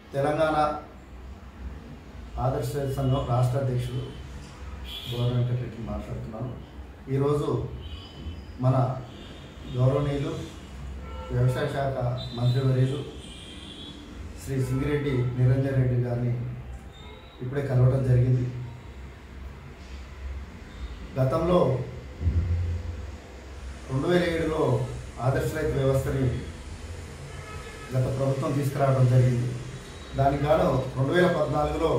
తెలంగాణ ఆదర్శ రైతు సంఘం రాష్ట్ర అధ్యక్షుడు గౌరవ వెంకటరెడ్డి మాట్లాడుతున్నాను ఈరోజు మన గౌరవనీయులు వ్యవసాయ శాఖ మంత్రివర్యులు శ్రీ సింగిరెడ్డి నిరంజన్ రెడ్డి గారిని ఇప్పుడే కలవడం జరిగింది గతంలో రెండు వేల ఏడులో ఆదర్శ రైతు వ్యవస్థని గత ప్రభుత్వం తీసుకురావడం జరిగింది దానికి గాను రెండు వేల పద్నాలుగులో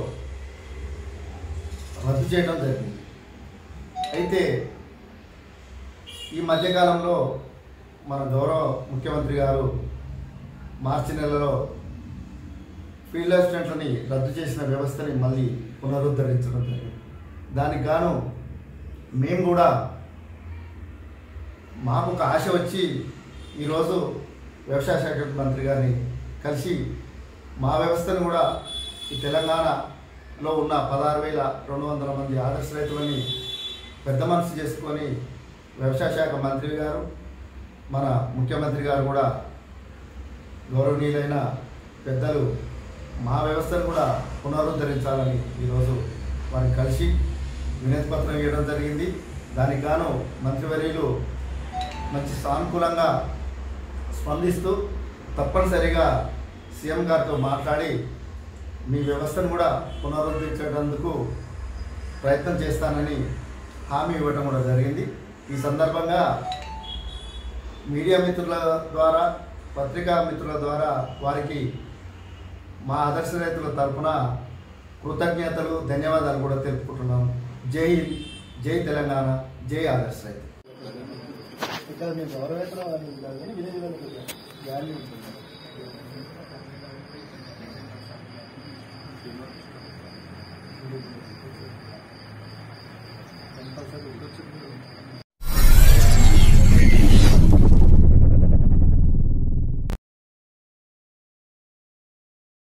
రద్దు చేయడం జరిగింది అయితే ఈ మధ్యకాలంలో మన గౌరవ ముఖ్యమంత్రి గారు మార్చి నెలలో ఫీల్డ్ అసిస్టెంట్లని రద్దు చేసిన వ్యవస్థని మళ్ళీ పునరుద్ధరించడం జరిగింది దానికి గాను మేము కూడా మాకు ఒక ఆశ వచ్చి ఈరోజు వ్యవసాయ శాఖ మంత్రి గారిని కలిసి మా వ్యవస్థను కూడా ఈ తెలంగాణలో ఉన్న పదహారు వేల రెండు వందల మంది ఆదర్శ రైతులని పెద్ద మనసు చేసుకొని వ్యవసాయ శాఖ మంత్రి గారు మన ముఖ్యమంత్రి గారు కూడా గౌరవనీయులైన పెద్దలు మా వ్యవస్థను కూడా పునరుద్ధరించాలని ఈరోజు వారిని కలిసి వినతి పత్రం ఇవ్వడం జరిగింది దానికి గాను మంత్రివర్యులు మంచి సానుకూలంగా స్పందిస్తూ తప్పనిసరిగా సీఎం గారితో మాట్లాడి మీ వ్యవస్థను కూడా పునరుద్ధరించేందుకు ప్రయత్నం చేస్తానని హామీ ఇవ్వడం కూడా జరిగింది ఈ సందర్భంగా మీడియా మిత్రుల ద్వారా పత్రికా మిత్రుల ద్వారా వారికి మా ఆదర్శ రైతుల తరపున కృతజ్ఞతలు ధన్యవాదాలు కూడా తెలుపుకుంటున్నాం జై హింద్ జై తెలంగాణ జై ఆదర్శ రైతు ఇక్కడ మేము గౌరవేతనం విలేజ్ వాల్యూ ఉంటుంది